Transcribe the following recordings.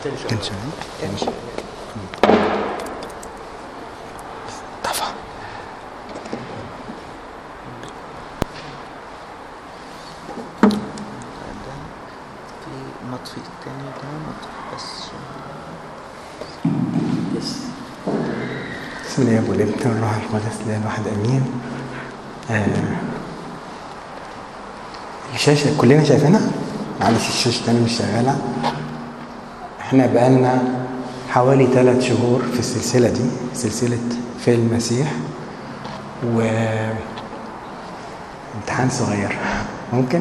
كان شغال كان شغال طفى في مطفي التاني ده مطفي بس يس بسم الله والابن والروح القدس لا الواحد امين آه. الشاشه كلنا شايفينها معلش الشاشه الثانيه مش شغاله احنا بقالنا حوالي ثلاث شهور في السلسله دي سلسله في المسيح و امتحان صغير ممكن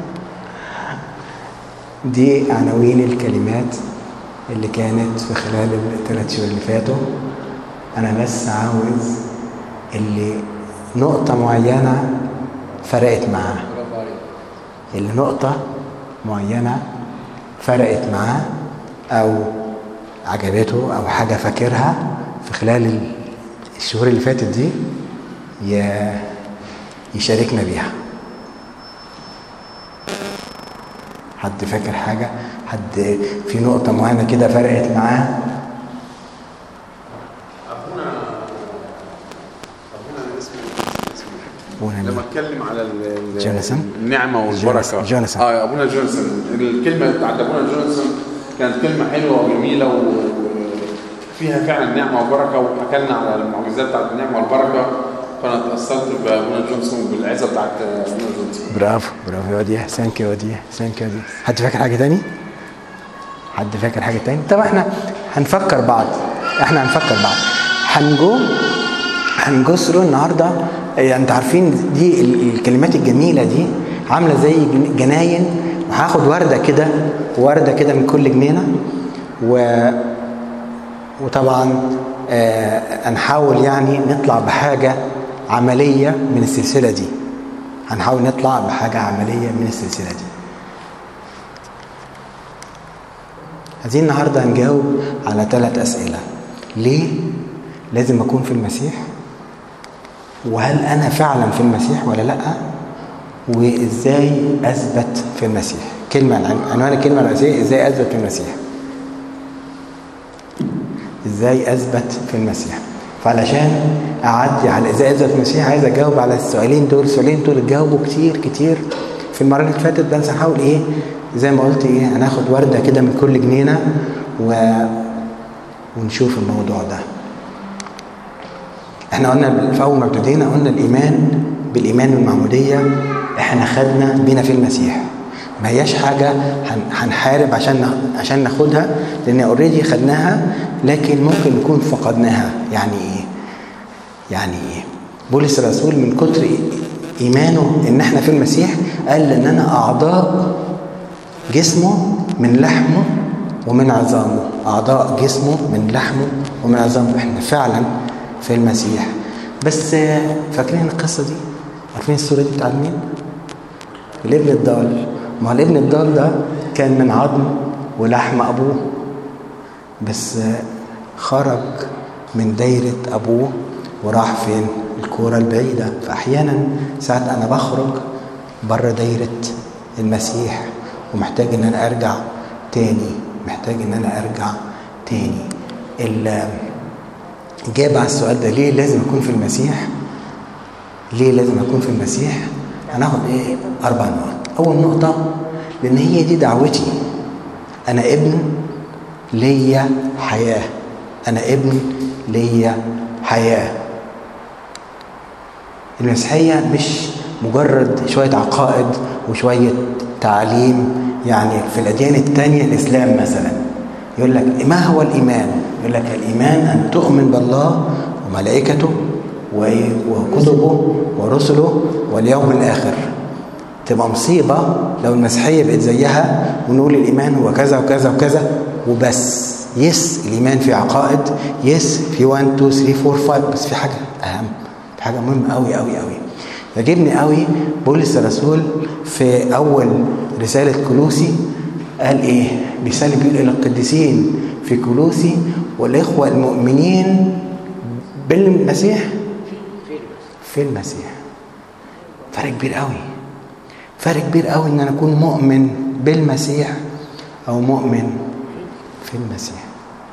دي عناوين الكلمات اللي كانت في خلال الثلاث شهور اللي فاتوا انا بس عاوز اللي نقطة معينة فرقت معاه اللي نقطة معينة فرقت معاه او عجبته او حاجة فاكرها في خلال الشهور اللي فاتت دي ي- يشاركنا بيها حد فاكر حاجة حد في نقطة معينة كده فرقت معاه ابونا ابونا اسمه اسمه أبونا مين؟ لما اتكلم على ال- ال- جوناثان؟ النعمه والبركه جوناثان- جوناثان. اه يا ابونا جونسون الكلمه بتاعت ابونا جونسون كانت كلمه حلوه وجميله وفيها فعلا نعمه وبركه وحكى لنا على المعجزات بتاعت النعمه والبركه فانا اتاثرت بابونا جونسون وبالعزه بتاعت ابونا جونسون برافو برافو يا وديع ثانك يو يا وديع ثانك يو يا وديع حد فاكر حاجة تاني؟ حد فاكر حاجة تاني؟ طب احنا هنفكر بعض احنا هنفكر بعض هنجو هنجسره النهارده إيه، انتوا عارفين دي ال- الكلمات الجميلة دي عاملة زي جن- جناين وهاخد وردة كده وردة كده من كل جنينة و وطبعا آه، هنحاول يعني نطلع بحاجة عملية من السلسلة دي هنحاول نطلع بحاجة عملية من السلسلة دي عايزين النهاردة نجاوب على ثلاث أسئلة ليه لازم أكون في المسيح وهل أنا فعلا في المسيح ولا لأ وإزاي أثبت في المسيح كلمة عنوان الكلمة الرئيسية إزاي أثبت في المسيح ازاي اثبت في المسيح فعلشان اعدي على ازاي اثبت في المسيح عايز اجاوب على السؤالين دول السؤالين دول اتجاوبوا كتير كتير في المره اللي فاتت بس هحاول ايه زي ما قلت ايه هناخد ورده كده من كل جنينه و... ونشوف الموضوع ده احنا قلنا في اول ما ابتدينا قلنا الايمان بالايمان بالمعموديه احنا خدنا بينا في المسيح ما هياش حاجه هن- هنحارب عشان ناخ- عشان ناخدها لان اوريدي خدناها لكن ممكن نكون فقدناها يعني ايه يعني ايه بولس الرسول من كتر إي- ايمانه ان احنا في المسيح قال ان انا اعضاء جسمه من لحمه ومن عظامه اعضاء جسمه من لحمه ومن عظامه احنا فعلا في المسيح بس آه، فاكرين القصه دي عارفين الصوره دي بتاعت مين الابن الضال ما هو الابن الضال ده كان من عظم ولحم ابوه بس آه، خرج من دايره ابوه وراح فين الكوره البعيده فاحيانا ساعات انا بخرج بره دايره المسيح ومحتاج ان انا ارجع تاني محتاج ان انا ارجع تاني ال- الإجابة على السؤال ده ليه لازم أكون في المسيح؟ ليه لازم أكون في المسيح؟ هناخد إيه؟ أربع نقط. أول نقطة لأن هي دي دعوتي. أنا ابن ليا حياة. أنا ابن ليا حياة. المسيحية مش مجرد شوية عقائد وشوية تعليم يعني في الأديان التانية الإسلام مثلا يقول لك ما هو الإيمان؟ يقول لك الإيمان أن تؤمن بالله وملائكته وإيه؟ وكتبه ورسله واليوم الآخر تبقى مصيبة لو المسيحية بقت زيها ونقول الإيمان هو كذا وكذا وكذا وبس يس الإيمان في عقائد يس في 1 2 3 4 5 بس في حاجة أهم في حاجة مهمة أوي أوي أوي يعجبني أوي بولس الرسول في أول رسالة كلوسي قال إيه؟ رسالة بيقول إلى القديسين في كلوسي والإخوة المؤمنين بالمسيح في المسيح فرق كبير قوي فرق كبير قوي ان انا اكون مؤمن بالمسيح او مؤمن في المسيح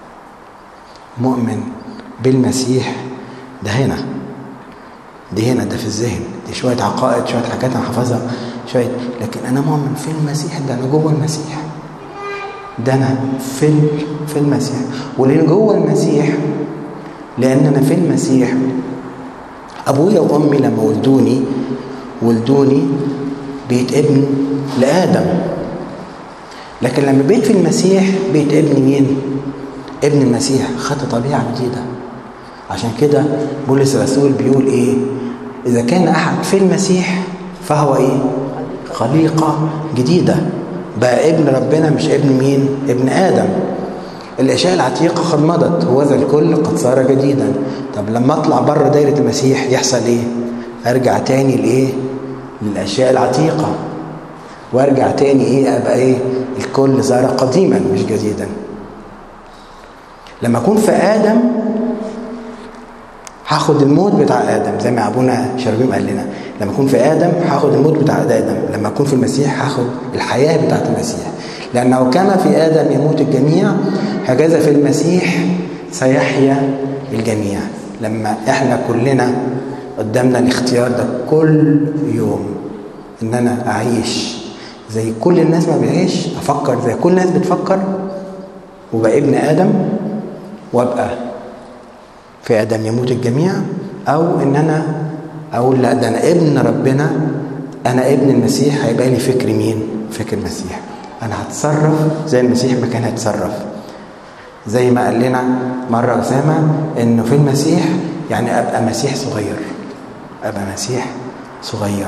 مؤمن بالمسيح ده هنا دي هنا ده في الذهن دي شوية عقائد شوية حاجات أنا حافظها شوية لكن أنا مؤمن في المسيح ده أنا جوه المسيح ده أنا في ال- في المسيح ولأن جوه المسيح لأن أنا في المسيح أبويا وأمي لما ولدوني ولدوني بيت ابن لآدم لكن لما بقيت في المسيح بقيت ابن مين؟ ابن المسيح خدت طبيعة جديدة عشان كده بولس الرسول بيقول ايه؟ إذا كان أحد في المسيح فهو ايه؟ خليقة جديدة بقى ابن ربنا مش ابن مين؟ ابن آدم الأشياء العتيقة قد مضت وذا الكل قد صار جديدا طب لما أطلع بره دايرة المسيح يحصل إيه؟ أرجع تاني لإيه؟ للأشياء العتيقة وارجع تاني ايه ابقى ايه الكل صار قديما مش جديدا لما اكون في ادم هاخد الموت بتاع ادم زي ما ابونا شربيم قال لنا لما اكون في ادم هاخد الموت بتاع ادم لما اكون في المسيح هاخد الحياه بتاعت المسيح لانه كما في ادم يموت الجميع هكذا في المسيح سيحيا الجميع لما احنا كلنا قدامنا الاختيار ده كل يوم ان انا اعيش زي كل الناس ما بيعيش افكر زي كل الناس بتفكر وبقى ابن ادم وابقى في ادم يموت الجميع او ان انا اقول لا ده انا ابن ربنا انا ابن المسيح هيبقى لي فكر مين فكر المسيح انا هتصرف زي المسيح ما كان هيتصرف زي ما قال لنا مره اسامه انه في المسيح يعني ابقى مسيح صغير ابقى مسيح صغير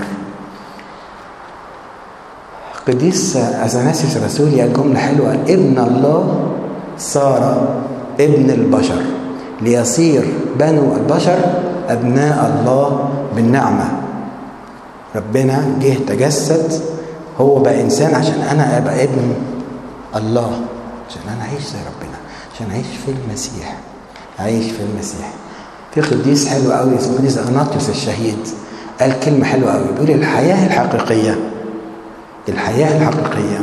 قديس اثناسيوس الرسول قال جمله حلوه قال ابن الله صار ابن البشر ليصير بنو البشر ابناء الله بالنعمه ربنا جه تجسد هو بقى انسان عشان انا ابقى ابن الله عشان انا اعيش زي ربنا عشان اعيش في المسيح اعيش في المسيح في قديس حلو قوي اسمه قديس اغناطيوس الشهيد قال كلمه حلوه قوي بيقول الحياه الحقيقيه الحياة الحقيقية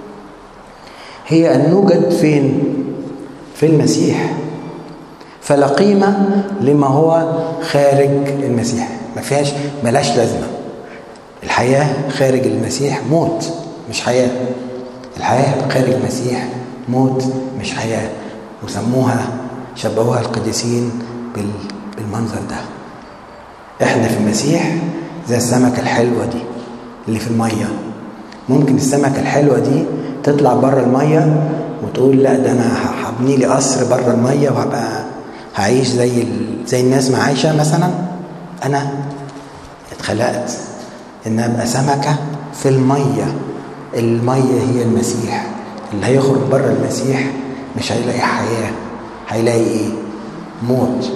هي أن نوجد فين؟ في المسيح فلا قيمة لما هو خارج المسيح ما فيهاش ملاش لازمة الحياة خارج المسيح موت مش حياة الحياة خارج المسيح موت مش حياة وسموها شبهوها القديسين بالمنظر ده احنا في المسيح زي السمكة الحلوة دي اللي في المية ممكن السمكة الحلوة دي تطلع بره المية وتقول لا ده انا هبني لي قصر بره المية وهبقى هعيش زي ال... زي الناس ما عايشة مثلا انا اتخلقت ان ابقى سمكة في المية المية هي المسيح اللي هيخرج بره المسيح مش هيلاقي حياة هيلاقي ايه موت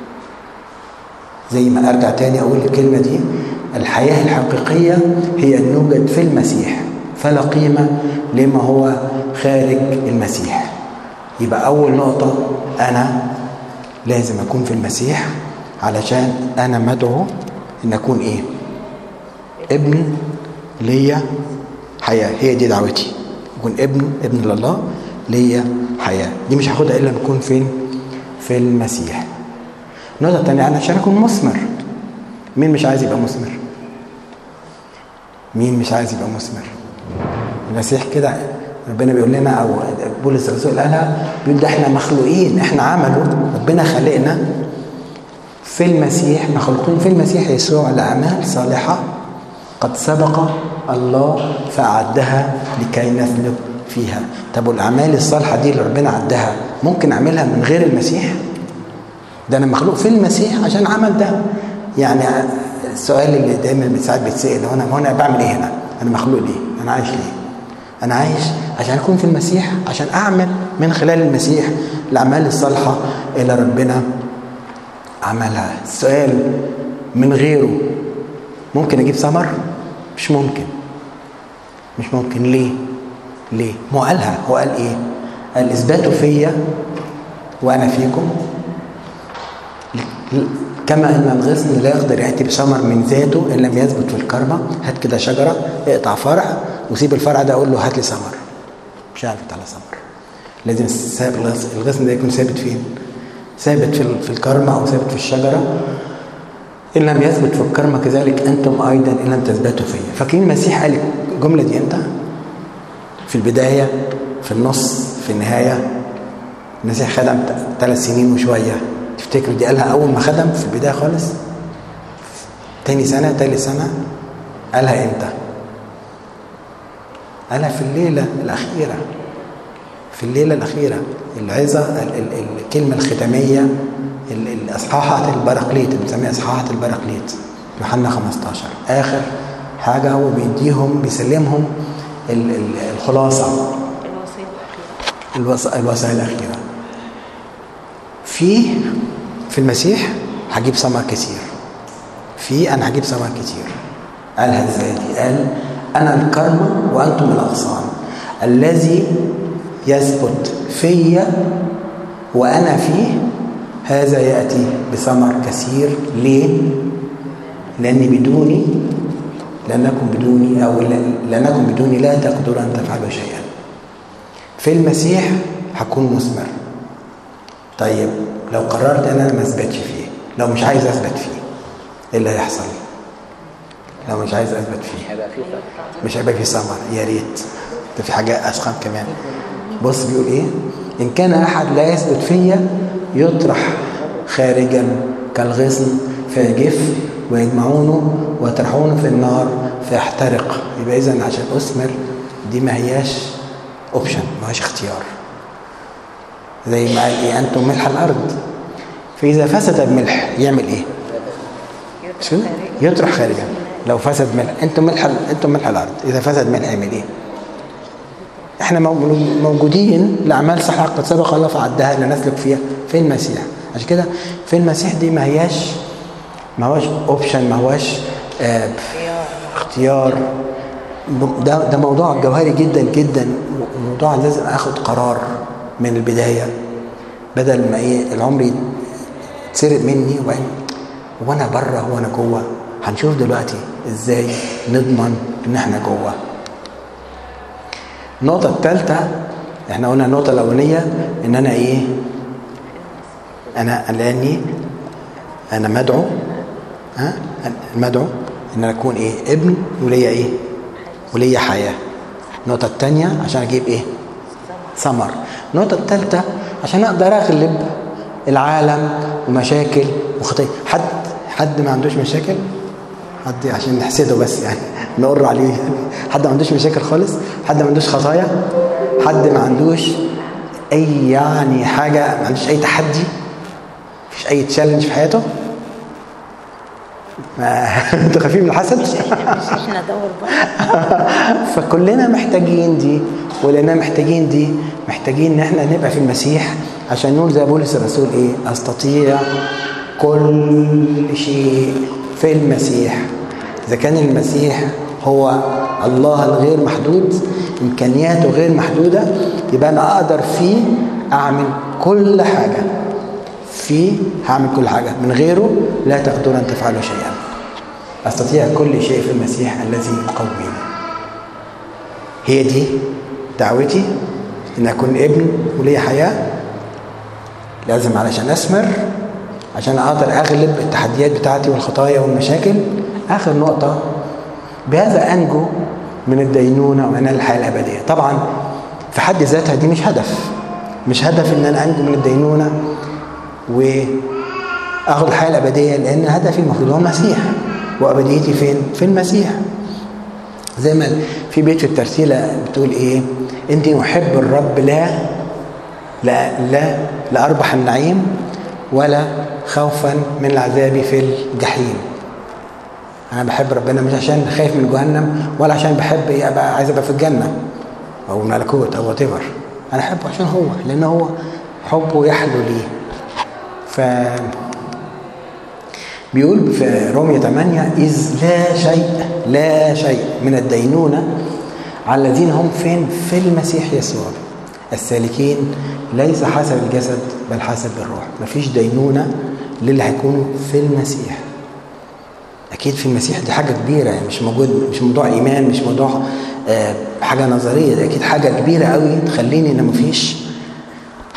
زي ما ارجع تاني اقول الكلمة دي الحياة الحقيقية هي أن نوجد في المسيح فلا قيمة لما هو خارج المسيح يبقى أول نقطة أنا لازم أكون في المسيح علشان أنا مدعو إن أكون إيه ابن ليا حياة هي دي دعوتي أكون ابن ابن لله ليا حياة دي مش هاخدها إلا نكون فين في المسيح النقطة الثانية أنا عشان أكون مثمر مين مش عايز يبقى مثمر مين مش عايز يبقى مثمر المسيح كده ربنا بيقول لنا او بولس الرسول قالها بيقول ده احنا مخلوقين احنا عمله ربنا خلقنا في المسيح مخلوقين في المسيح يسوع لاعمال صالحه قد سبق الله فاعدها لكي نسلك فيها طب والاعمال الصالحه دي اللي ربنا عدها ممكن اعملها من غير المسيح ده انا مخلوق في المسيح عشان عمل ده يعني السؤال اللي دايما ساعات بيتسال هو انا هو انا بعمل ايه هنا؟ انا مخلوق ليه؟ انا عايش ليه؟ انا عايش عشان اكون في المسيح عشان اعمل من خلال المسيح الاعمال الصالحه اللي ربنا عملها السؤال من غيره ممكن اجيب ثمر؟ مش ممكن مش ممكن ليه؟ ليه؟ ما هو قالها هو قال ايه؟ قال اثباتوا فيا وانا فيكم كما ان الغصن لا يقدر ياتي بثمر من ذاته ان لم يثبت في الكرمه هات كده شجره اقطع فرع وسيب الفرع ده اقول له هات لي ثمر مش عارف على ثمر لازم الساب- الغصن الغصن ده يكون ثابت فين ثابت في ال- في الكرمة أو ثابت في الشجرة إن لم يثبت في الكرمة كذلك أنتم أيضا إن لم تثبتوا فيا فاكرين المسيح قال الجملة دي إمتى؟ في البداية في النص في النهاية المسيح خدم ثلاث سنين وشوية تفتكروا دي قالها أول ما خدم في البداية خالص تاني سنة تالت سنة قالها إمتى؟ قالها في الليلة الأخيرة في الليلة الأخيرة العظة ال- ال- الكلمة الختامية ال- الإصحاحات البراقليط بنسميها إصحاحات البراقليط يوحنا 15 آخر حاجة هو بيديهم بيسلمهم ال- ال- الخلاصة الوصية الأخيرة الوص... الوصايا الأخيرة في في المسيح هجيب ثمر كتير في أنا هجيب ثمر كتير قالها ازاي دي قال أنا الكرمة وأنتم الأغصان الذي يثبت فيا وأنا فيه هذا يأتي بثمر كثير ليه؟ لأني بدوني لأنكم بدوني أو لأنكم بدوني لا تقدرون أن تفعلوا شيئا في المسيح هكون مثمر طيب لو قررت ان انا ما اثبتش فيه لو مش عايز اثبت فيه ايه اللي هيحصل لو مش عايز اثبت فيه هيبقى في فرق مش هيبقى فيه ثمر يا ريت ده في حاجه اسخن كمان بص بيقول ايه ان كان احد لا يثبت فيا يطرح خارجا كالغصن فيجف ويجمعونه ويطرحونه في النار فيحترق يبقى اذا عشان اثمر دي ما هياش اوبشن ما هياش اختيار زي ما قال ايه انتم ملح الارض فاذا فسد الملح يعمل ايه مش كده؟ يطرح خارجا لو فسد ملح انتم ملح انتم ملح الارض اذا فسد ملح يعمل ايه احنا مو- موجودين لاعمال صح قد سبق الله فعدها لنسلك فيها في المسيح عشان كده في المسيح دي ما هياش ما هوش اوبشن ما هوش آه اختيار ب- ده ده موضوع جوهري جدا جدا موضوع لازم اخد قرار من البدايه بدل ما ايه العمر يتسرق مني وبعدين وانا بره وانا جوه هنشوف دلوقتي ازاي نضمن ان احنا جوه النقطة الثالثة احنا قلنا النقطة الأولانية إن أنا إيه؟ أنا لأني أنا مدعو ها؟ مدعو إن أنا أكون إيه؟ ابن وليا إيه؟ وليا حياة. النقطة الثانية عشان أجيب إيه؟ ثمر. النقطة الثالثة عشان أقدر أغلب العالم ومشاكل وخطايا. حد حد ما عندوش مشاكل؟ حد عشان نحسده بس يعني نقر عليه يعني حد ما عندوش مشاكل خالص حد ما عندوش خطايا حد ما عندوش اي يعني حاجه ما عندوش اي تحدي مفيش اي تشالنج في حياته ما- انتوا خايفين من الحسد مش احنا دور بقى فكلنا محتاجين دي ولاننا محتاجين دي محتاجين ان احنا نبقى في المسيح عشان نقول زي بولس الرسول ايه استطيع كل شيء في المسيح اذا كان المسيح هو الله الغير محدود امكانياته غير محدوده يبقى انا اقدر فيه اعمل كل حاجه فيه هعمل كل حاجه من غيره لا تقدرون ان تفعلوا شيئا استطيع كل شيء في المسيح الذي يقويني هي دي دعوتي ان اكون ابن ولي حياه لازم علشان اثمر عشان اقدر اغلب التحديات بتاعتي والخطايا والمشاكل اخر نقطه بهذا انجو من الدينونه وانال الحياه الابديه طبعا في حد ذاتها دي مش هدف مش هدف ان انا انجو من الدينونه واخد الحياه الابديه لان هدفي المفروض هو المسيح وابديتي فين في المسيح زي ما في بيت في الترسيله بتقول ايه اني احب الرب لا لا لا لاربح النعيم ولا خوفا من العذاب في الجحيم انا بحب ربنا مش عشان خايف من جهنم ولا عشان بحب إيه ابقى عايز ابقى في الجنه او الملكوت او وات انا احبه عشان هو لان هو حبه يحلو ليه ف بيقول في رومية 8 إذ لا شيء لا شيء من الدينونة على الذين هم فين في المسيح يسوع السالكين ليس حسب الجسد بل حسب الروح مفيش دينونة للي هيكونوا في المسيح أكيد في المسيح دي حاجة كبيرة يعني مش موجود مش موضوع إيمان مش موضوع آه حاجة نظرية دي أكيد حاجة كبيرة قوي تخليني إن مفيش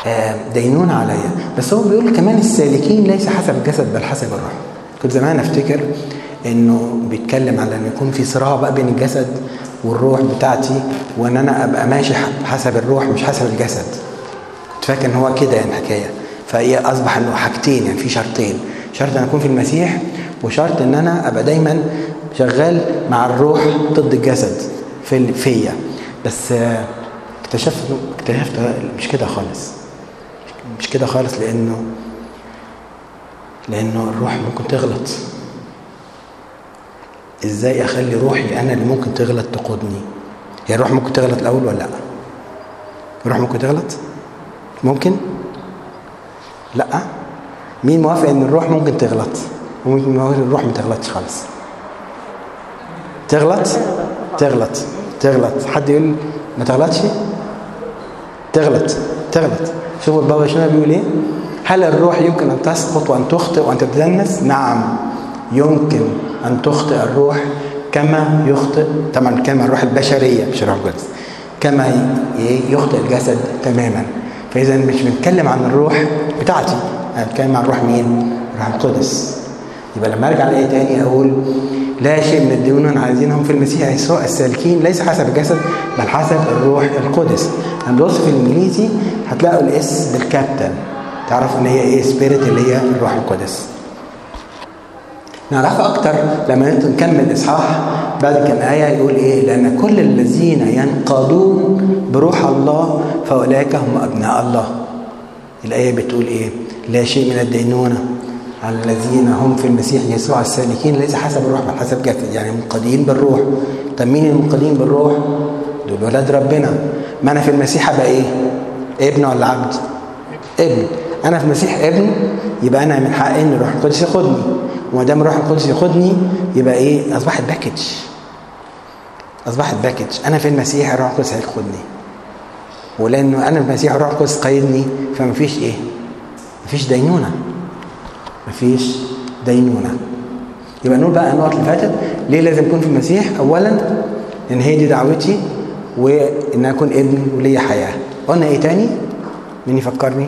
آه، دينون عليا بس هو بيقول كمان السالكين ليس حسب الجسد بل حسب الروح كنت زمان افتكر انه بيتكلم على ان يكون في صراع بقى بين الجسد والروح بتاعتي وان انا ابقى ماشي حسب الروح مش حسب الجسد كنت فاكر ان هو كده يعني الحكايه فهي اصبح انه حاجتين يعني في شرطين شرط ان اكون في المسيح وشرط ان انا ابقى دايما شغال مع الروح ضد الجسد في فيا بس آه، اكتشفت اكتشفت مش كده خالص مش كده خالص لانه لانه الروح ممكن تغلط ازاي اخلي روحي انا اللي ممكن تغلط تقودني هي الروح ممكن تغلط الاول ولا لا الروح ممكن تغلط ممكن لا مين موافق ان الروح ممكن تغلط وممكن موافق ان الروح ما تغلطش خالص تغلط تغلط تغلط حد يقول ما تغلطش تغلط تغلط شوفوا البابا شنو بيقول ايه هل الروح يمكن ان تسقط وان تخطئ وان تتدنس نعم يمكن ان تخطئ الروح كما يخطئ طبعا كما الروح البشريه مش الروح القدس كما يخطئ الجسد تماما فاذا مش بنتكلم عن الروح بتاعتي انا بتكلم عن روح مين الروح القدس يبقى لما ارجع لايه تاني اقول لا شيء من الديون عايزينهم في المسيح يسوع السالكين ليس حسب الجسد بل حسب الروح القدس هنبص في الانجليزي هتلاقوا الاس بالكابتن تعرفوا ان هي ايه سبيريت اللي هي الروح القدس نعرف اكتر لما نكمل اصحاح بعد كم ايه يقول ايه لان كل الذين ينقادون بروح الله فاولئك هم ابناء الله الايه بتقول ايه لا شيء من الدينونه على الذين هم في المسيح يسوع السالكين ليس حسب الروح بل حسب جسد يعني منقادين بالروح طب مين المنقادين بالروح دول ولاد ربنا ما انا في المسيح ابقى ايه ابن ولا عبد ابن انا في المسيح ابن يبقى انا من حقي ان الروح القدس ياخدني وما دام الروح القدس ياخدني يبقى ايه اصبحت باكج اصبحت باكج انا في المسيح الروح القدس هياخدني ولانه انا في المسيح الروح القدس قايدني فمفيش ايه مفيش دينونه مفيش دينونه يبقى نقول بقى النقط اللي فاتت ليه لازم اكون في المسيح اولا ان هي دي دعوتي وان اكون ابن وليا حياه قلنا ايه تاني مين يفكرني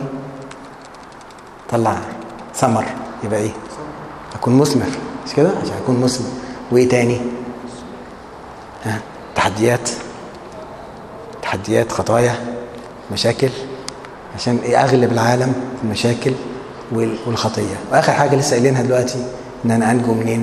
طلع ثمر يبقى ايه اكون مثمر مش كده عشان اكون مثمر وايه تاني ها تحديات تحديات خطايا مشاكل عشان ايه اغلب العالم في المشاكل والخطيه واخر حاجه لسه قايلينها دلوقتي ان انا انجو منين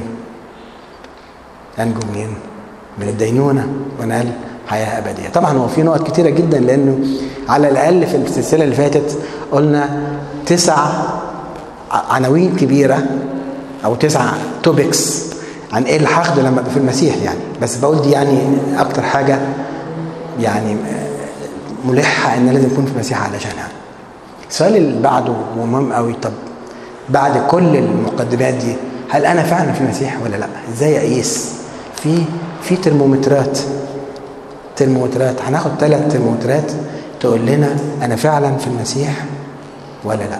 انجو منين من الدينونه وانال حياه ابديه طبعا هو في نقط كتيره جدا لانه على الاقل في السلسله اللي فاتت قلنا تسع عناوين كبيره او تسع توبكس عن ايه اللي هاخده لما ابقى في المسيح يعني بس بقول دي يعني اكتر حاجه يعني ملحه ان لازم اكون في المسيح علشانها السؤال اللي بعده مهم قوي طب بعد كل المقدمات دي هل انا فعلا في المسيح ولا لا ازاي اقيس في في ترمومترات ترمومترات هناخد ثلاث ترمومترات تقول لنا انا فعلا في المسيح ولا لا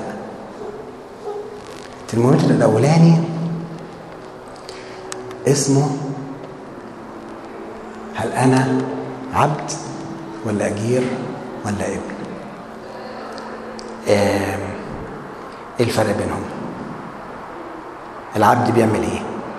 الترمومتر الاولاني اسمه هل انا عبد ولا اجير ولا ابن ايه الفرق بينهم العبد بيعمل ايه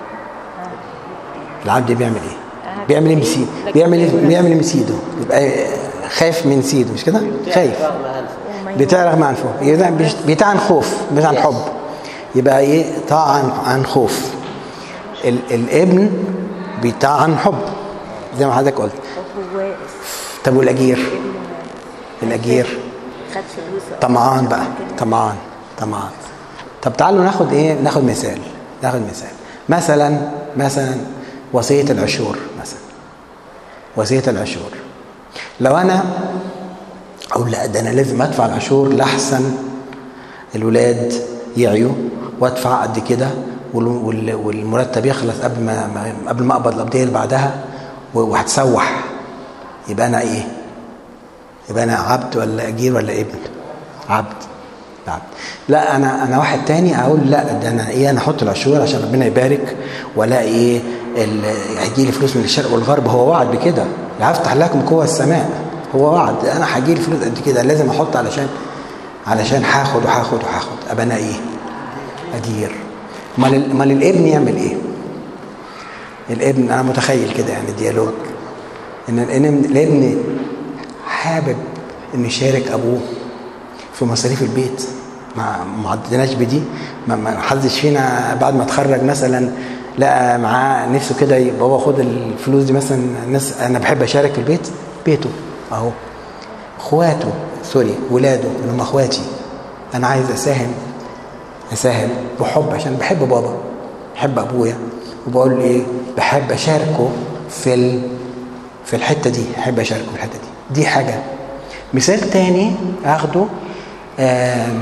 العبد بيعمل ايه بيعمل ايه مسيد بيعمل ايه بيعمل ايه مسيده يبقى خايف من سيده مش كده خايف بتعرف مع الفوق بتاع عن خوف مش عن حب يبقى ايه طاعة عن, عن خوف ال الابن بيطاع عن حب زي ما حضرتك قلت طب والاجير الاجير طمعان بقى طمعان طمعان طب تعالوا ناخد ايه ناخد مثال ناخد مثال مثلا مثلا وصيه العشور مثلا وصيه العشور لو انا اقول لا ده انا لازم ادفع العشور لاحسن الولاد يعيوا وادفع قد كده والمرتب يخلص قبل ما قبل ما اقبض القبضيه اللي بعدها وهتسوح يبقى انا ايه؟ يبقى انا عبد ولا اجير ولا ابن؟ عبد عبد لا انا انا واحد تاني اقول لا ده انا ايه انا احط العشور عشان ربنا يبارك ولا ايه هيجي لي فلوس من الشرق والغرب هو وعد بكده هفتح لكم قوى السماء هو وعد انا هيجي لي فلوس قد كده لازم احط علشان علشان هاخد وهاخد وهاخد ابقى انا ايه اجير امال امال الابن يعمل ايه الابن انا متخيل كده يعني ديالوج ان الابن الابن حابب انه يشارك ابوه في مصاريف البيت ما ما عدناش بدي ما ما حدش فينا بعد ما اتخرج مثلا لقى معاه نفسه كده يبقى بابا خد الفلوس دي مثلا الناس انا بحب اشارك في البيت بيته اهو اخواته سوري ولاده اللي هم اخواتي انا عايز اساهم اساهم بحب عشان بحب بابا بحب ابويا وبقول له ايه بحب اشاركه في ال... في الحته دي احب اشاركه في الحته دي دي حاجه مثال تاني اخده آم،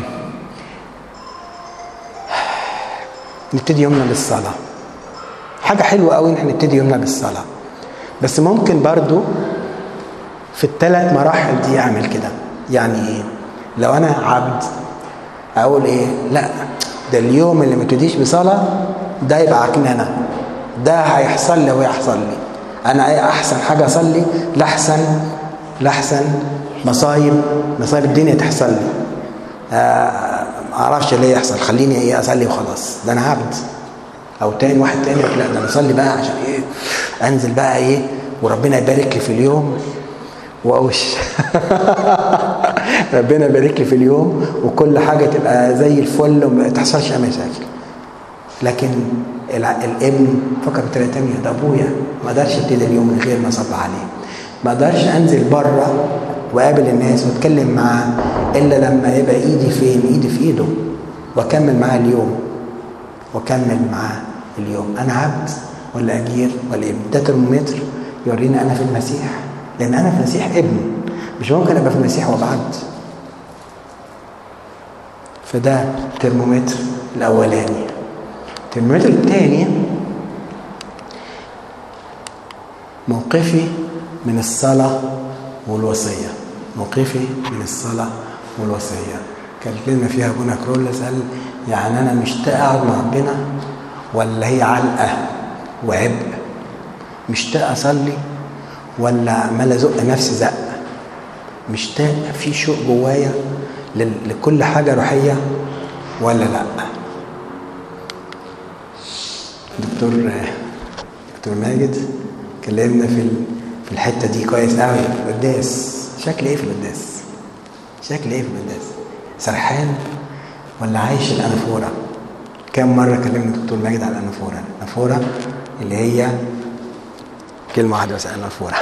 نبتدي يومنا بالصلاه حاجه حلوه قوي ان احنا نبتدي يومنا بالصلاه بس ممكن برضو في الثلاث مراحل دي اعمل كده يعني ايه لو انا عبد اقول ايه لا ده اليوم اللي ما ابتديش بصلاه ده يبقى عكننه ده هيحصل لي ويحصل لي انا ايه احسن حاجه اصلي لاحسن لاحسن مصايب مصايب الدنيا تحصل لي آه ما اعرفش ليه يحصل خليني ايه اصلي وخلاص ده انا عبد او تاني واحد تاني يقول لا ده انا اصلي بقى عشان ايه انزل بقى ايه وربنا يبارك لي في اليوم واوش ربنا يبارك لي في اليوم وكل حاجه تبقى زي الفل وما تحصلش اي مشاكل لكن الع- الابن فكر بطريقه تانيه ده ابويا ما اقدرش ابتدي اليوم من غير ما اصلي عليه ما اقدرش انزل بره واقابل الناس واتكلم معاه الا لما يبقى ايدي فين ايدي في ايده واكمل معاه اليوم واكمل معاه اليوم انا عبد ولا اجير ولا ابن ده ترمومتر يوريني انا في المسيح لان انا في المسيح ابن مش ممكن ابقى في المسيح وابقى عبد فده ترمومتر الاولاني الترمومتر الثاني موقفي من الصلاة والوصية موقفي من الصلاة والوصية كان كلمة فيها ابونا كرولس قال يعني أنا مشتاق أقعد مع ربنا ولا هي علقة وعبء مشتاق أصلي ولا عمال أزق نفسي زق مشتاق في شوق جوايا لل- لكل حاجة روحية ولا لأ دكتور دكتور ماجد كلمنا في ال- في الحته دي كويس قوي في القداس شكل ايه في القداس شكل ايه في القداس سرحان ولا عايش الانافوره كم مره كلمنا دكتور ماجد على الانافوره الانافوره اللي هي كلمه واحده بس الانافوره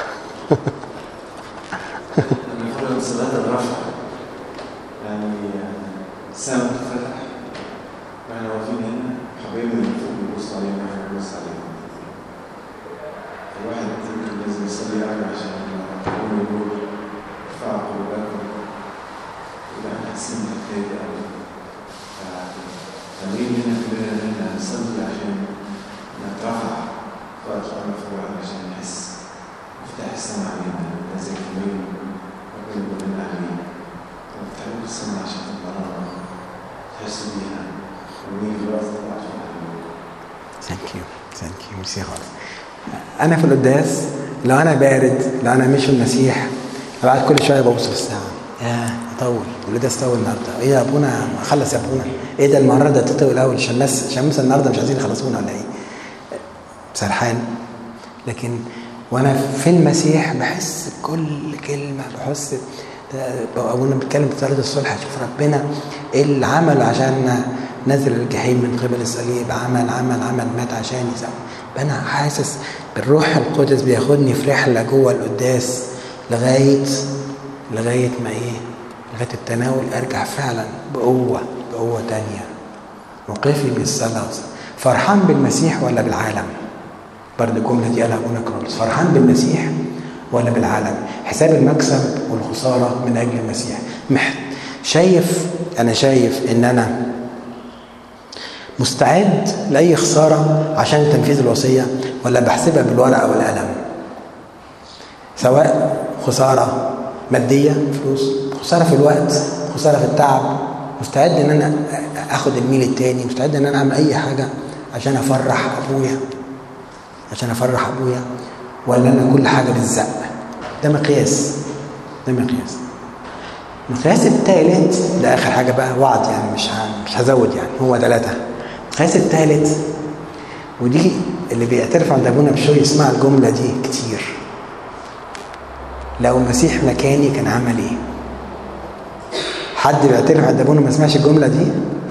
المفروض صلاة الرفع يعني السماء بتتفتح واحنا واقفين هنا حبايبنا اللي فوق بيبصوا علينا واحنا بنبص عليهم الواحد يمكن لازم يصلي يعني عشان يقول يقول ارفعوا قلوبكم يبقى احنا حاسين بالخير قوي فخلينا هنا كلنا ان احنا نصلي عشان نترفع في وقت الرفع عشان نحس افتح السماء علينا ده زي كمين ربنا يقول لنا عليه وافتحوا السماء عشان تبقى نار تحسوا بيها ونيجي الوقت طبعا عشان ثانك يو ثانك يو ميرسي خالص انا في القداس لو انا بارد لو انا مش في المسيح بعد كل شويه ببص في الساعه يا طول القداس طول النهارده ايه يا ابونا خلص يا ابونا ايه ده المره ده تطول قوي الشماس شمس النهارده مش عايزين يخلصونا ولا ايه سرحان لكن وانا في المسيح بحس كل كلمه بحس ابونا بيتكلم في صلاه الصلح اشوف ربنا ايه اللي عمل عشان نزل الجحيم من قبل الصليب عمل عمل عمل مات عشان يسوي انا حاسس بالروح القدس بياخدني في رحله جوه القداس لغايه لغايه ما ايه لغايه التناول ارجع فعلا بقوه بقوه تانية موقفي بالصلاه فرحان بالمسيح ولا بالعالم برضه الجمله دي قالها ابونا كرولس فرحان بالمسيح ولا بالعالم حساب المكسب والخساره من اجل المسيح محت شايف انا شايف ان انا مستعد لاي خساره عشان تنفيذ الوصيه ولا بحسبها بالورقه والقلم سواء خساره ماديه فلوس خساره في الوقت خساره في التعب مستعد ان انا اخد الميل التاني مستعد ان انا اعمل اي حاجه عشان افرح ابويا عشان افرح ابويا ولا انا كل حاجه بالزق ده مقياس ده مقياس المقياس الثالث ده اخر حاجه بقى وعد يعني مش ه- مش هزود يعني هو ثلاثه المقياس الثالث ودي اللي بيعترف عند ابونا بشوي يسمع الجمله دي كتير لو المسيح مكاني كان عمل ايه حد بيعترف عند ابونا ما سمعش الجمله دي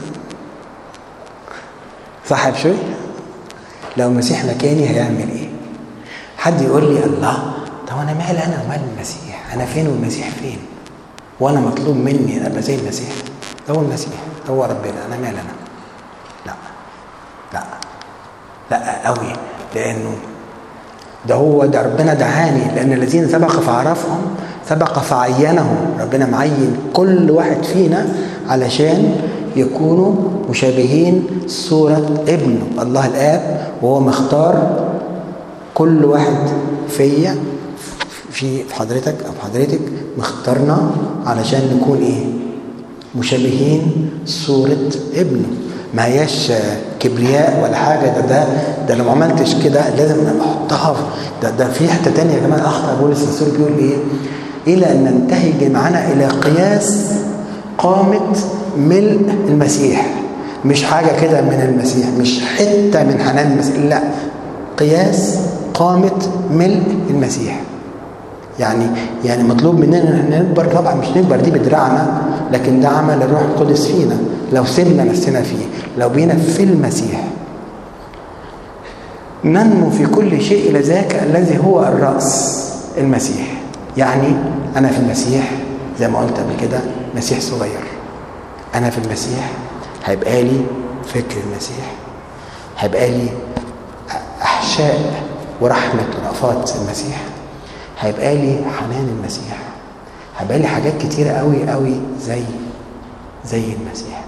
صح يا بشوي لو المسيح مكاني هيعمل ايه حد يقول لي الله طب انا مال انا ومال المسيح انا فين والمسيح فين وانا مطلوب مني ان ابقى زي المسيح ده هو المسيح ده هو ربنا انا مال انا لا لا لا قوي لانه ده هو ده ربنا دعاني لان الذين سبق فعرفهم سبق فعينهم ربنا معين كل واحد فينا علشان يكونوا مشابهين صورة ابنه الله الآب وهو مختار كل واحد فيا في في حضرتك أو في حضرتك مختارنا علشان نكون إيه مشابهين صورة ابنه ما هياش كبرياء ولا حاجة ده ده ده لو ما عملتش كده لازم احطها في- ده ده في حتة تانية كمان أخطأ بولس الرسول بيقول إيه؟ إلى أن ننتهي معنا إلى قياس قامة ملء المسيح مش حاجة كده من المسيح مش حتة من حنان المسيح لا قياس قامة ملء المسيح يعني يعني مطلوب مننا ان احنا نكبر طبعا مش نكبر دي بدراعنا لكن ده عمل الروح القدس فينا لو سيبنا نفسنا فيه لو بينا في المسيح ننمو في كل شيء الى ذاك الذي هو الراس المسيح يعني انا في المسيح زي ما قلت قبل كده مسيح صغير انا في المسيح هيبقى لي فكر المسيح هيبقى لي احشاء ورحمه ورأفات المسيح هيبقى لي حنان المسيح هيبقى لي حاجات كتيرة قوي قوي زي زي المسيح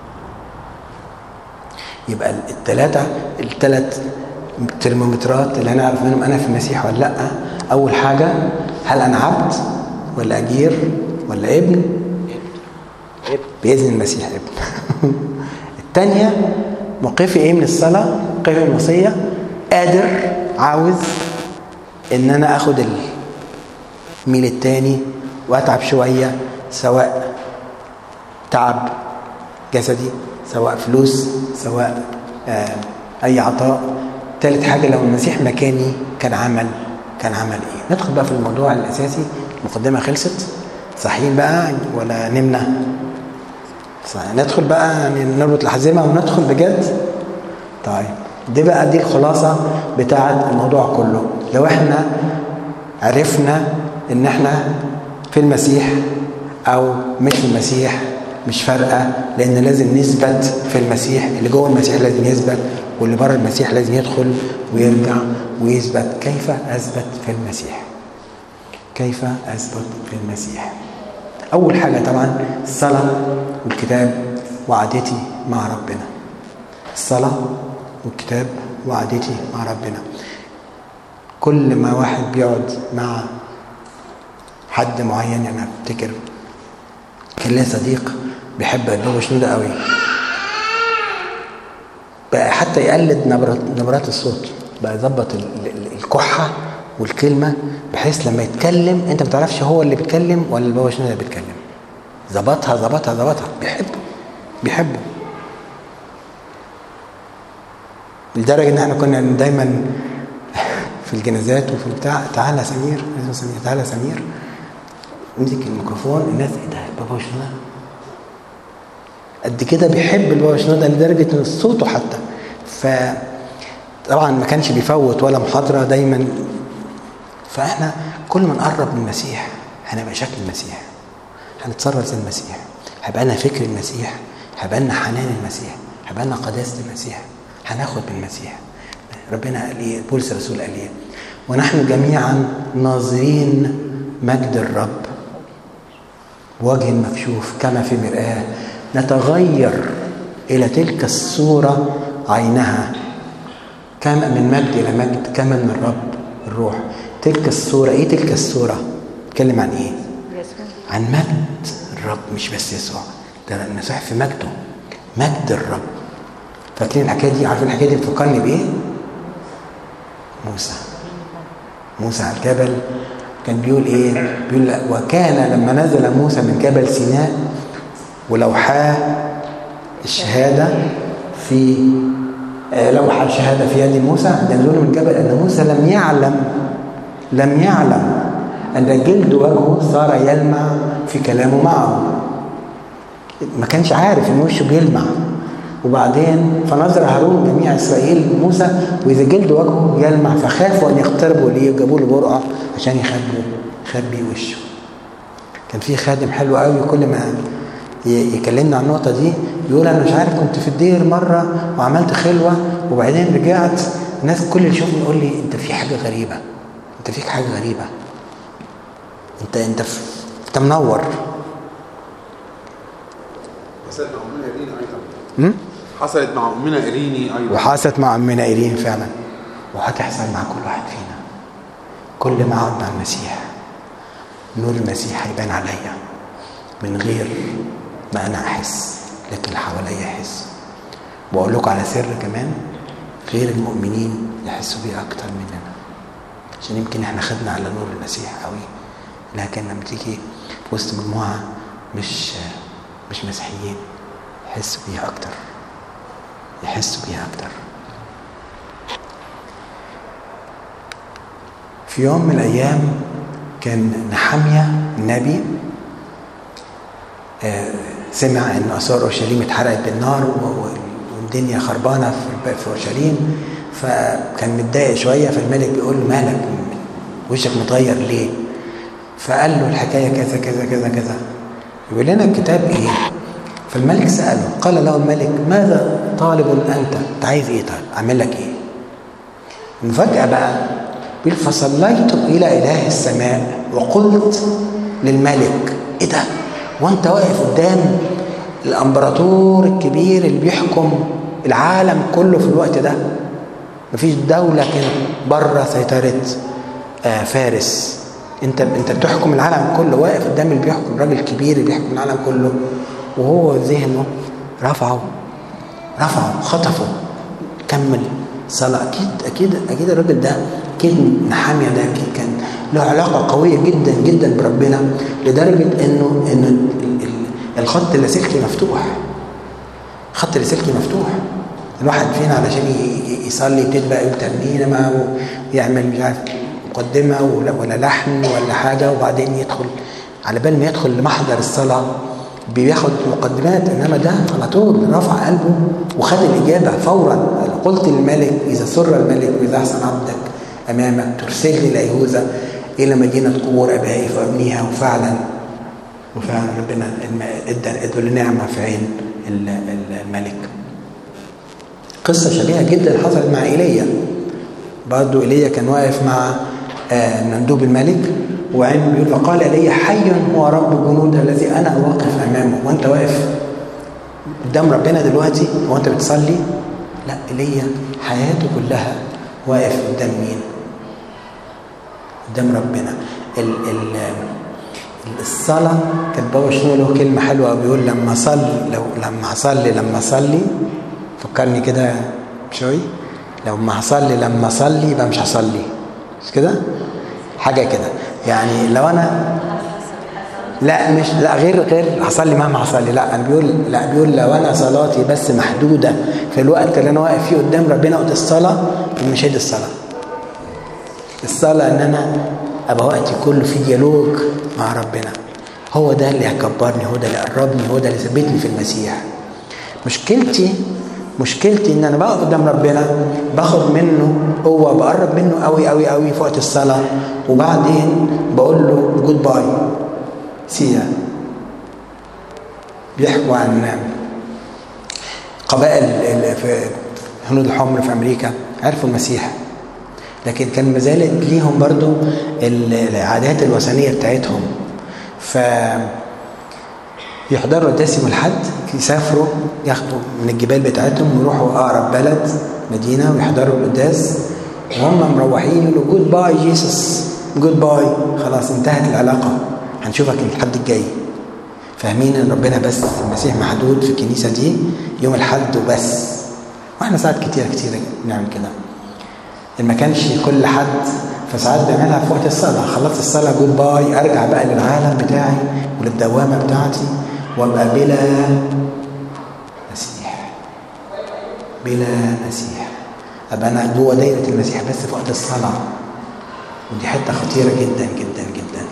يبقى الثلاثة الثلاث ترمومترات اللي هنعرف منهم أنا في المسيح ولا لأ أول حاجة هل أنا عبد ولا أجير ولا ابن بإذن المسيح ابن الثانية موقفي إيه من الصلاة موقفي من الوصية قادر عاوز إن أنا آخد الميل التاني وأتعب شوية سواء تعب جسدي سواء فلوس سواء آه أي عطاء ثالث حاجة لو المسيح مكاني كان عمل كان عمل إيه ندخل بقى في الموضوع الأساسي المقدمة خلصت صحيين بقى ولا نمنا صحيح. ندخل بقى يعني نربط الحزمة وندخل بجد طيب دي بقى دي الخلاصة بتاعة الموضوع كله لو احنا عرفنا ان احنا في المسيح او مش في المسيح مش فارقة لان لازم نثبت في المسيح اللي جوه المسيح لازم يثبت واللي بره المسيح لازم يدخل ويرجع ويثبت كيف اثبت في المسيح كيف اثبت في المسيح اول حاجة طبعا الصلاة والكتاب وعادتي مع ربنا الصلاة والكتاب وعادتي مع ربنا كل ما واحد بيقعد مع حد معين يعني افتكر كان ليا صديق بيحب البابا شنودة قوي بقى حتى يقلد نبرات نبرات الصوت بقى يظبط ال- ال- الكحة والكلمة بحيث لما يتكلم انت ما تعرفش هو اللي بيتكلم ولا البابا شنودة اللي بيتكلم ظبطها ظبطها ظبطها بيحبه بيحبه لدرجة ان احنا كنا دايما في الجنازات وفي البتاع تعالى يا سمير اسمه سمير تعالى يا سمير امسك الميكروفون الناس ايه ده بابا شنودة قد كده بيحب البابا شنودة لدرجة ان صوته حتى ف طبعا ما كانش بيفوت ولا محاضرة دايما فاحنا كل ما نقرب من المسيح هنبقى شكل المسيح هنتصرف زي المسيح هيبقى لنا فكر المسيح هيبقى لنا حنان المسيح هيبقى لنا قداسة المسيح هناخد بالمسيح ربنا قال ايه بولس الرسول قال ايه ونحن جميعا ناظرين مجد الرب وجه مكشوف كما في مرآة نتغير إلى تلك الصورة عينها كما من مجد إلى مجد كما من الرب الروح تلك الصورة إيه تلك الصورة تتكلم عن إيه يسوع عن مجد الرب مش بس يسوع ده المسيح في مجده مجد الرب فاكرين الحكايه دي عارفين الحكايه دي بتفكرني بايه موسى موسى على الجبل كان بيقول ايه بيقول لا، وكان لما نزل موسى من جبل سيناء ولوحاه الشهاده في آه، لوح الشهاده في يد موسى عند نزوله من الجبل ان موسى لم يعلم لم يعلم ان جلد وجهه صار يلمع في كلامه معه ما كانش عارف ان وشه بيلمع وبعدين فنظر هارون جميع اسرائيل موسى واذا جلد وجهه يلمع فخافوا ان يقتربوا ليه جابوا له برقع عشان يخبوا يخبي وشه كان في خادم حلو قوي كل ما ي- يكلمنا عن النقطه دي يقول انا مش عارف كنت في الدير مره وعملت خلوه وبعدين رجعت الناس كل اللي يشوفني يقول لي انت في حاجه غريبه انت فيك حاجه غريبه انت انت في انت منور حصلت مع امنا ايريني ايضا م? حصلت مع امنا ايريني ايضا وحاصلت مع امنا ايرين فعلا وهتحصل مع كل واحد فينا كل ما اقعد مع المسيح نور المسيح هيبان عليا من غير ما انا احس لكن اللي حواليا يحس واقول لكم على سر كمان غير المؤمنين يحسوا بيه اكتر مننا عشان يمكن احنا خدنا على نور المسيح قوي لكن لما تيجي في وسط مجموعه مش مش مسيحيين يحسوا بيها اكتر يحسوا بيها اكتر في يوم من الايام كان نحمية النبي آه، سمع ان اسوار اورشليم اتحرقت بالنار و- و- والدنيا خربانه في في اورشليم فكان متضايق شويه فالملك بيقول له مالك وشك متغير ليه؟ فقال له الحكايه كذا كذا كذا كذا يقول لنا الكتاب ايه؟ فالملك ساله قال له الملك ماذا طالب انت؟ انت عايز ايه طيب؟ اعمل لك ايه؟ المفاجاه بقى بيقول فصليت الى اله السماء وقلت للملك ايه ده؟ وانت واقف قدام الامبراطور الكبير اللي بيحكم العالم كله في الوقت ده مفيش دولة كانت بره سيطرة آه، فارس انت انت بتحكم العالم كله واقف قدام اللي بيحكم الراجل الكبير اللي بيحكم العالم كله وهو ذهنه رفعه رفعه خطفه كمل صلاة أكيد أكيد أكيد الراجل ده أكيد نحامية ده أكيد كان له علاقة قوية جدا جدا بربنا لدرجة إنه إن ال- ال- الخط اللاسلكي مفتوح خط اللاسلكي مفتوح الواحد فينا علشان ي- ي- يصلي يبتدي بقى يقول ترنيمة ويعمل مش عارف مقدمة ولا, ولا لحن ولا حاجة وبعدين يدخل على بال ما يدخل لمحضر الصلاة بياخد مقدمات انما ده على طول رفع قلبه وخد الاجابه فورا قلت للملك اذا سر الملك واذا احسن عبدك امامك ترسلني الى يهوذا الى مدينه قبور ابائي فابنيها وفعلا وفعلا ربنا الم- ادى ادى له نعمه في عين ال- ال- الملك قصه شبيهه جدا حصلت مع ايليا برضه ايليا كان واقف مع آه، مندوب الملك وعين بيقول فقال ايليا حي هو رب الجنود الذي انا واقف امامه وانت واقف قدام ربنا دلوقتي وانت بتصلي لا ايليا حياته كلها واقف قدام مين؟ قدام ربنا ال ال الصلاة كان بابا شنو له كلمة حلوة بيقول لما أصلي لو لما أصلي لما أصلي فكرني كده شوي لما هصلي لما أصلي يبقى مش هصلي مش كده؟ حاجة كده يعني لو أنا لا مش لا غير غير هصلي مهما هصلي لا انا بيقول لا بيقول لو انا صلاتي بس محدوده في الوقت اللي انا واقف فيه قدام ربنا وقت الصلاه مش هي دي الصلاه الصلاه ان انا ابقى وقتي كله في ديالوج مع ربنا هو ده اللي هيكبرني هو ده اللي قربني هو ده اللي ثبتني في المسيح مشكلتي مشكلتي ان انا بقف قدام ربنا باخد منه قوه بقرب منه قوي قوي قوي في وقت الصلاه وبعدين بقول له جود باي سيا بيحكوا عن قبائل ال- في هنود الحمر في امريكا عرفوا المسيح لكن كان ما زالت ليهم برضو ال- العادات الوثنيه بتاعتهم ف يحضروا القداس يوم الحد يسافروا ياخدوا من الجبال بتاعتهم ويروحوا اقرب بلد مدينه ويحضروا القداس وهم مروحين يقولوا جود باي جيسس جود باي خلاص انتهت العلاقه هنشوفك الحد الجاي فاهمين ان ربنا بس المسيح محدود في الكنيسه دي يوم الحد وبس واحنا ساعات كتير كتير بنعمل كده ان ما كانش كل حد فساعات بعملها في وقت الصلاه خلصت الصلاه جود باي ارجع بقى للعالم بتاعي وللدوامه بتاعتي وابقى بلا مسيح بلا مسيح ابقى انا جوه دايره المسيح بس في وقت الصلاه ودي حته خطيره جدا جدا جدا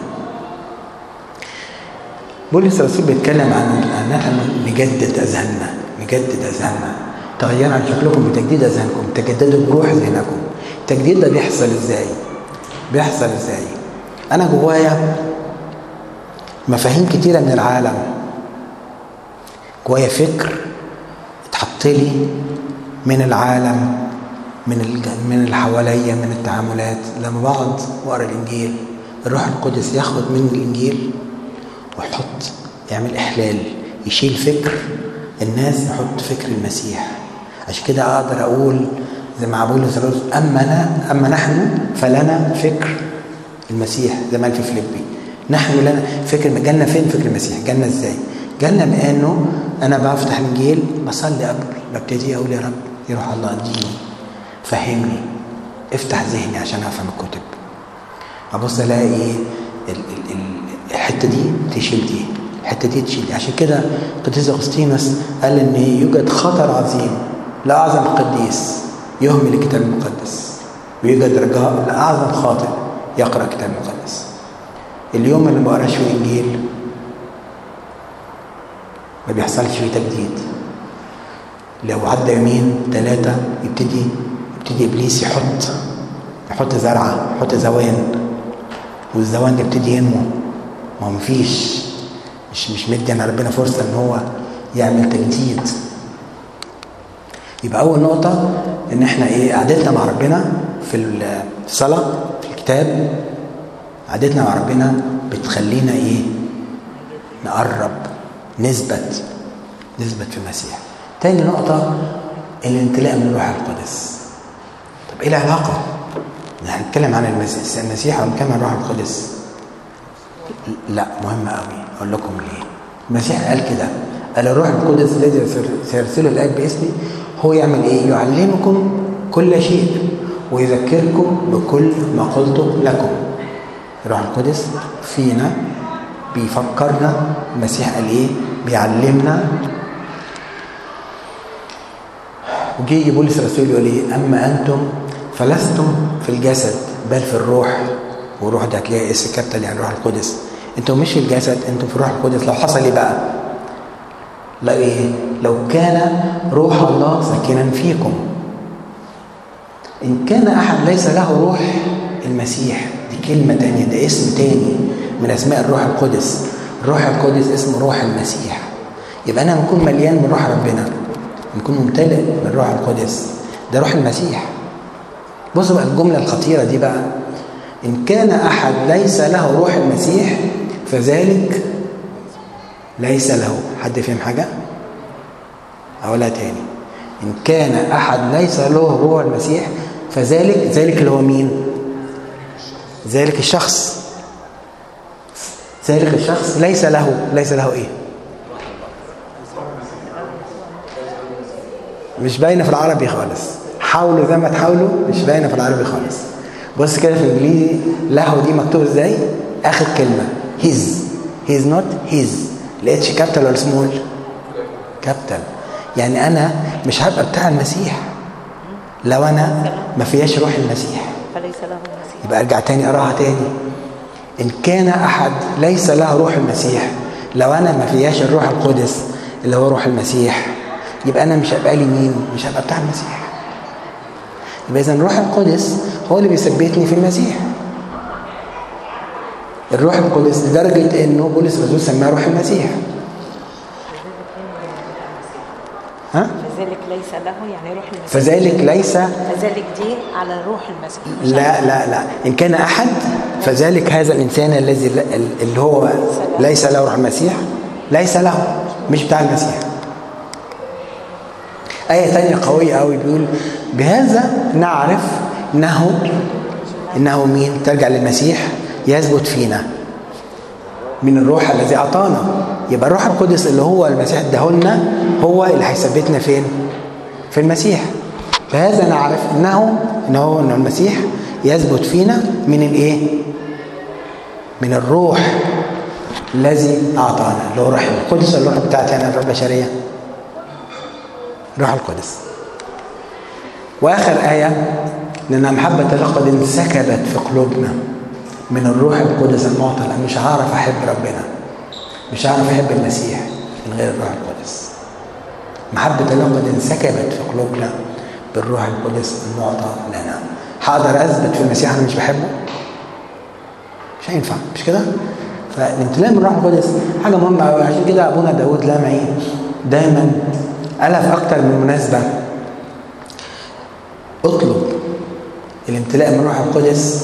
بولس الرسول بيتكلم عن ان احنا نجدد اذهاننا نجدد اذهاننا تغيروا عن شكلكم بتجديد اذهانكم تجددوا بروح ذهنكم التجديد ده بيحصل ازاي بيحصل ازاي انا جوايا مفاهيم كتيره من العالم جوايا فكر اتحط لي من العالم من الج... من اللي حواليا من التعاملات لما بقعد واقرا الانجيل الروح القدس ياخد من الانجيل ويحط يعمل احلال يشيل فكر الناس يحط فكر المسيح عشان كده اقدر اقول زي ما بولس الرسول اما انا اما نحن فلنا فكر المسيح زي ما قال في فيليبي نحن لنا فكر جالنا فين فكر المسيح جالنا ازاي جالنا بانه انا بفتح الانجيل بصلي قبل ببتدي اقول يا رب يا روح الله اديني فهمني افتح ذهني عشان افهم الكتب ابص الاقي ايه الحته دي تشيل دي الحته دي تشيل دي عشان كده قديس اغسطينوس قال ان يوجد خطر عظيم لاعظم قديس يهمل الكتاب المقدس ويوجد رجاء لاعظم خاطئ يقرا الكتاب المقدس اليوم اللي ما قراش فيه الانجيل ما بيحصلش فيه تجديد لو عدى يومين ثلاثة يبتدي يبتدي ابليس يحط يحط زرعة يحط زوان والزوان ده يبتدي ينمو ما هو مفيش مش مش مدي على ربنا فرصة ان هو يعمل تجديد يبقى أول نقطة إن إحنا إيه قعدتنا مع ربنا في الصلاة في الكتاب قعدتنا مع ربنا بتخلينا إيه نقرب نثبت نثبت في المسيح تاني نقطة الامتلاء من الروح القدس طب ايه العلاقة؟ هنتكلم عن المسيح المسيح ونتكلم عن الروح القدس لا مهم قوي اقول لكم ليه المسيح قال كده قال الروح القدس الذي سيرسله الاب باسمي هو يعمل ايه يعلمكم كل شيء ويذكركم بكل ما قلته لكم الروح القدس فينا بيفكرنا المسيح قال ايه بيعلمنا وجي بولس الرسول يقول ايه اما انتم فلستم في الجسد بل في الروح والروح ده هتلاقي اس كابيتال يعني الروح القدس انتم مش في الجسد انتم في الروح القدس لو حصل ايه بقى لا ايه لو كان روح الله ساكنا فيكم ان كان احد ليس له روح المسيح دي كلمه تانية ده اسم تاني من اسماء الروح القدس الروح القدس اسمه روح المسيح يبقى انا بكون مليان من روح ربنا نكون ممتلئ من الروح القدس ده روح المسيح بصوا بقى الجملة الخطيرة دي بقى إن كان أحد ليس له روح المسيح فذلك ليس له حد فهم حاجة؟ أقولها تاني إن كان أحد ليس له روح المسيح فذلك ذلك اللي هو مين؟ ذلك الشخص ذلك الشخص ليس له ليس له إيه؟ مش باينه في العربي خالص حاولوا زي ما تحاولوا مش باينه في العربي خالص بص كده في الانجليزي له دي مكتوب ازاي اخر كلمه هيز هيز نوت هيز الاتش كابيتال ولا سمول كابيتال يعني انا مش هبقى بتاع المسيح لو انا ما فيهاش روح المسيح فليس له مسيح يبقى ارجع تاني اقراها تاني ان كان احد ليس له روح المسيح لو انا ما فيهاش الروح القدس اللي هو روح المسيح يبقى انا مش هبقى لي مين مش هبقى بتاع المسيح يبقى اذا الروح القدس هو اللي بيثبتني في المسيح الروح القدس لدرجه انه بولس الرسول سماه روح المسيح ها فذلك ليس له يعني روح المسيح فذلك ليس فذلك دي على روح المسيح مش لا لا لا ان كان احد فذلك هذا الانسان الذي اللي هو ليس له روح المسيح ليس له مش بتاع المسيح آية تانية قوية قوي بيقول بهذا نعرف انه انه مين ترجع للمسيح يثبت فينا من الروح الذي اعطانا يبقى الروح القدس اللي هو المسيح اداهولنا هو اللي هيثبتنا فين في المسيح فهذا نعرف انه انه انه المسيح يثبت فينا من الايه من الروح الذي اعطانا اللي هو روح القدس الروح بتاعتي انا الروح البشريه روح القدس واخر ايه لان محبه الله قد انسكبت في قلوبنا من الروح القدس المعطى لان مش هعرف احب ربنا مش هعرف احب المسيح من غير الروح القدس محبه الله قد انسكبت في قلوبنا بالروح القدس المعطى لنا هقدر اثبت في المسيح انا مش بحبه مش هينفع مش كده فالامتلاء من الروح القدس حاجه مهمه قوي عشان كده ابونا داود لامعي دايما قالها في اكتر من مناسبه اطلب الامتلاء من الروح القدس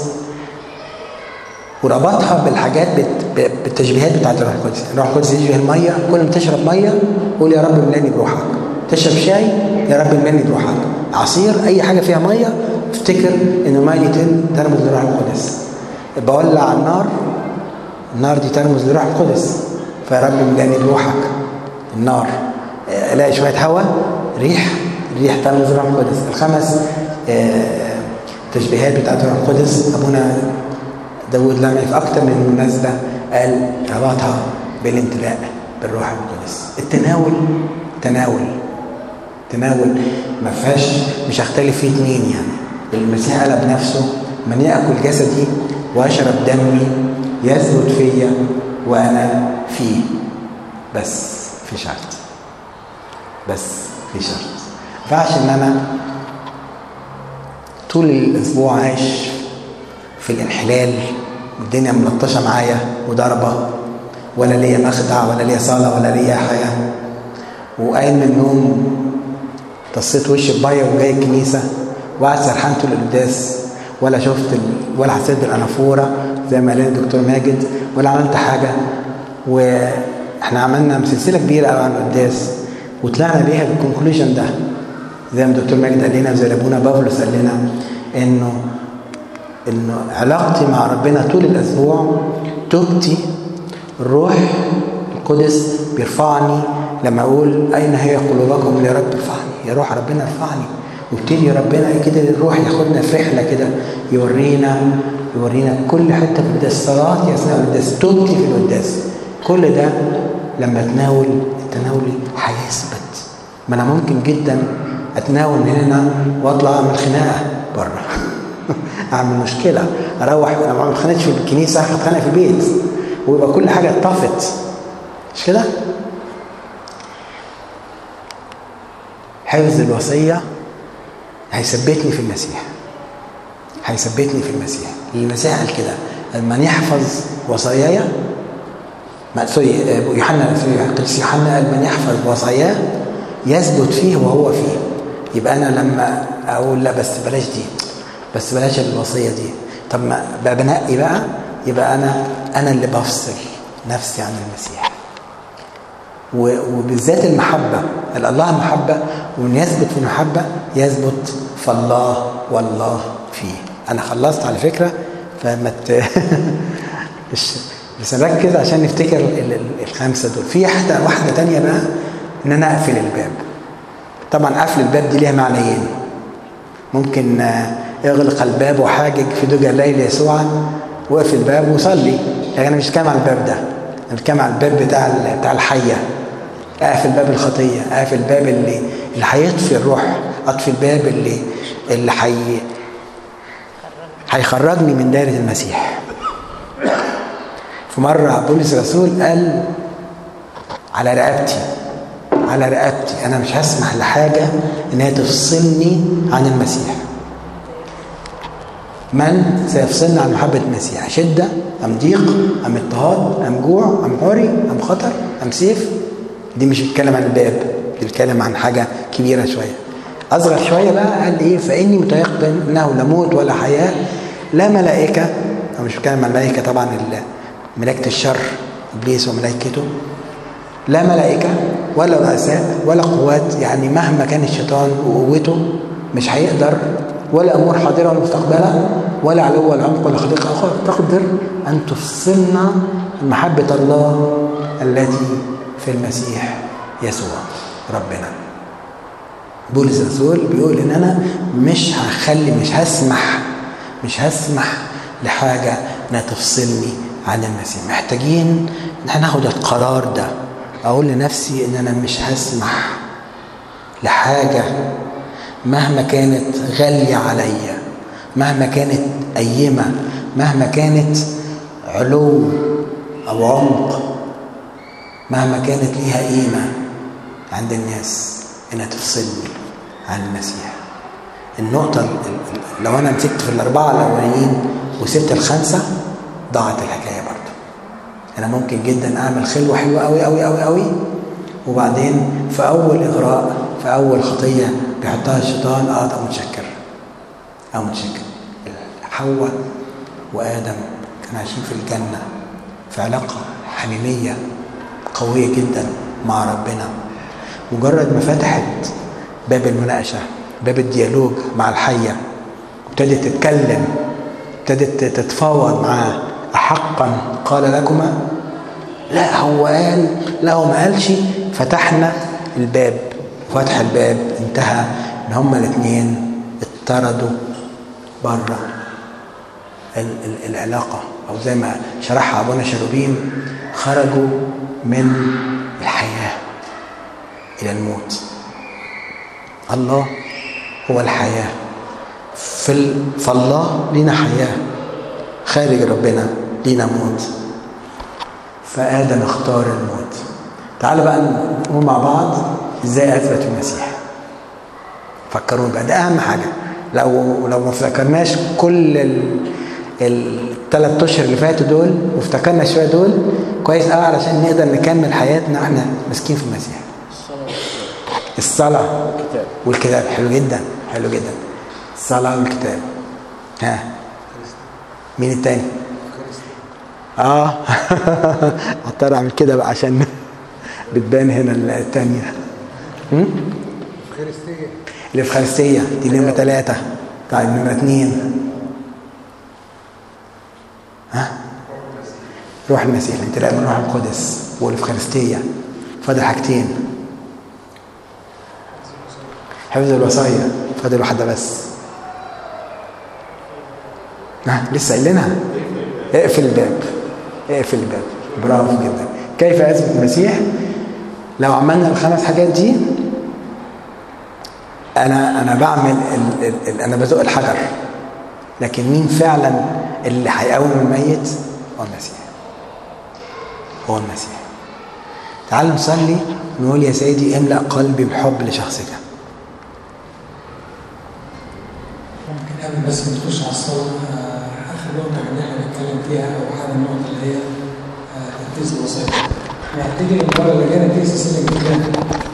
وربطها بالحاجات بت... بالتشبيهات بتاعت الروح القدس الروح القدس يشبه الميه كل ما تشرب ميه قول يا رب املاني بروحك تشرب شاي يا رب املاني بروحك عصير اي حاجه فيها ميه افتكر ان الميه دي ترمز للروح القدس بولع النار النار دي ترمز للروح القدس فيا رب املاني بروحك النار الاقي شويه هواء ريح الريح ترمز للروح القدس الخمس تشبيهات بتاعت الروح القدس ابونا داود لامعي في اكتر من مناسبه قال ربطها بالامتلاء بالروح القدس التناول تناول تناول ما فيهاش مش هختلف فيه اتنين يعني المسيح قال بنفسه من ياكل جسدي ويشرب دمي يثبت فيا وانا فيه بس في شرط بس في شرط ما ينفعش ان انا طول الاسبوع عايش في الانحلال الدنيا ملطشه معايا وضربه ولا ليا مخدع ولا ليا صلاه ولا ليا حياه وقايم من النوم طصيت وشي بميه وجاي الكنيسه وقاعد سرحان طول القداس ولا شفت ال... ولا حسيت بالانافوره زي ما قال الدكتور ماجد ولا عملت حاجه واحنا عملنا سلسله كبيره قوي عن القداس وطلعنا بيها بالكونكلوجن ده زي ما الدكتور ماجد قال لنا زي ابونا بافلوس قال لنا انه انه علاقتي مع ربنا طول الاسبوع توبتي الروح القدس بيرفعني لما اقول اين هي قلوبكم يا رب ارفعني يا روح ربنا ارفعني وابتدي ربنا كده الروح ياخدنا في رحله كده يورينا يورينا كل حته في القداس صلاتي اثناء القداس توبتي في القداس كل ده لما اتناول التناولي هيثبت ما انا ممكن جدا اتناول من هنا واطلع اعمل خناقه بره اعمل مشكله اروح انا ما اتخانقتش في الكنيسه هتخانق في البيت ويبقى كل حاجه اتطفت مش كده؟ حفظ الوصيه هيثبتني في المسيح هيثبتني في المسيح المسيح قال كده من يحفظ وصاياي ما سوري يوحنا سوري القديس يوحنا قال من يحفظ وصاياه يثبت فيه وهو فيه يبقى انا لما اقول لا بس بلاش دي بس بلاش الوصيه دي طب ما بنقي بقى يبقى انا انا اللي بفصل نفسي عن المسيح وبالذات المحبه الله محبه ومن يثبت في المحبه يثبت فالله والله فيه انا خلصت على فكره فما ت... مش بس نركز عشان نفتكر الخمسه دول في حاجه واحده تانية بقى ان انا اقفل الباب طبعا قفل الباب دي ليها معنيين ممكن اغلق الباب وحاجج في دجى الليل يسوعا واقفل الباب وصلي لكن انا مش بتكلم على الباب ده انا بتكلم على الباب بتاع بتاع الحيه اقفل باب الخطيه اقفل الباب اللي اللي هيطفي الروح اطفي الباب اللي اللي حي هيخرجني من دائره المسيح في مره بولس الرسول قال على رقبتي على رقبتي انا مش هسمح لحاجه ان هي تفصلني عن المسيح من سيفصلنا عن محبة المسيح شدة أم ضيق أم اضطهاد أم جوع أم عري أم خطر أم سيف دي مش بتتكلم عن الباب دي بتتكلم عن حاجة كبيرة شوية أصغر شوية بقى قال إيه فإني متيقن أنه لا موت ولا حياة لا ملائكة أنا مش بتكلم عن الملائكة طبعا ملائكة الشر إبليس وملائكته لا ملائكة ولا رؤساء ولا قوات يعني مهما كان الشيطان وقوته مش هيقدر ولا امور حاضره ولا مستقبله ولا علو ولا عمق ولا خليقه اخرى تقدر ان تفصلنا عن محبه الله التي في المسيح يسوع ربنا بولس الرسول بيقول ان انا مش هخلي مش هسمح مش هسمح لحاجة انها تفصلني عن المسيح محتاجين ان احنا ناخد القرار ده اقول لنفسي ان انا مش هسمح لحاجة مهما كانت غالية عليا مهما كانت قيمة مهما كانت علو أو عمق مهما كانت ليها قيمة عند الناس إنها تفصلني عن المسيح النقطة ال- ال- لو أنا مسكت في الأربعة الأولانيين وسبت الخمسة ضاعت الحكاية برضه أنا ممكن جدا أعمل خلوة حلوة أوي أوي أوي أوي وبعدين في أول إغراء في أول خطية بيحطها الشيطان أه طب متشكر أو متشكر حواء وآدم كانوا عايشين في الجنة في علاقة حميمية قوية جدا مع ربنا مجرد ما فتحت باب المناقشة باب الديالوج مع الحية ابتدت تتكلم ابتدت تتفاوض معاه أحقا قال لكما لا هو قال لا هو ما قالش فتحنا الباب فتح الباب انتهى ان هما الاثنين اتطردوا بره ال- ال- العلاقة أو زي ما شرحها أبونا شروبيم خرجوا من الحياة إلى الموت الله هو الحياة في ال... فالله لينا حياة خارج ربنا لينا موت فآدم اختار الموت تعالوا بقى نقول مع بعض ازاي اثبت المسيح فكروني بقى ده اهم حاجه لو لو ما افتكرناش كل ال الثلاث اشهر اللي فاتوا دول وافتكرنا شويه دول كويس قوي علشان نقدر نكمل حياتنا واحنا ماسكين في المسيح الصلاه والكتاب حلو جدا حلو جدا الصلاه والكتاب ها مين التاني اه اضطر اعمل كده بقى عشان بتبان هنا التانية هم؟ الإفخارستية دي نمرة ثلاثة طيب نمرة اثنين ها روح المسيح الامتلاء من روح القدس والإفخارستية فاضل حاجتين حفظ الوصايا فاضل واحدة بس ها لسه قايلينها اقفل الباب اقفل الباب برافو جدا كيف اثبت المسيح لو عملنا الخمس حاجات دي انا انا بعمل ال ال ال انا بزق الحجر لكن مين فعلا اللي هيقوم الميت هو المسيح هو المسيح تعالوا نصلي نقول يا سيدي املا قلبي بحب لشخصك ممكن قبل بس ما نخش على الصلاة آه، آخر نقطة اللي احنا بنتكلم فيها أو أحد النقط اللي هي آه، تنفيذ الوصايا. وهتيجي المرة اللي جاية نبتدي سلسلة جديدة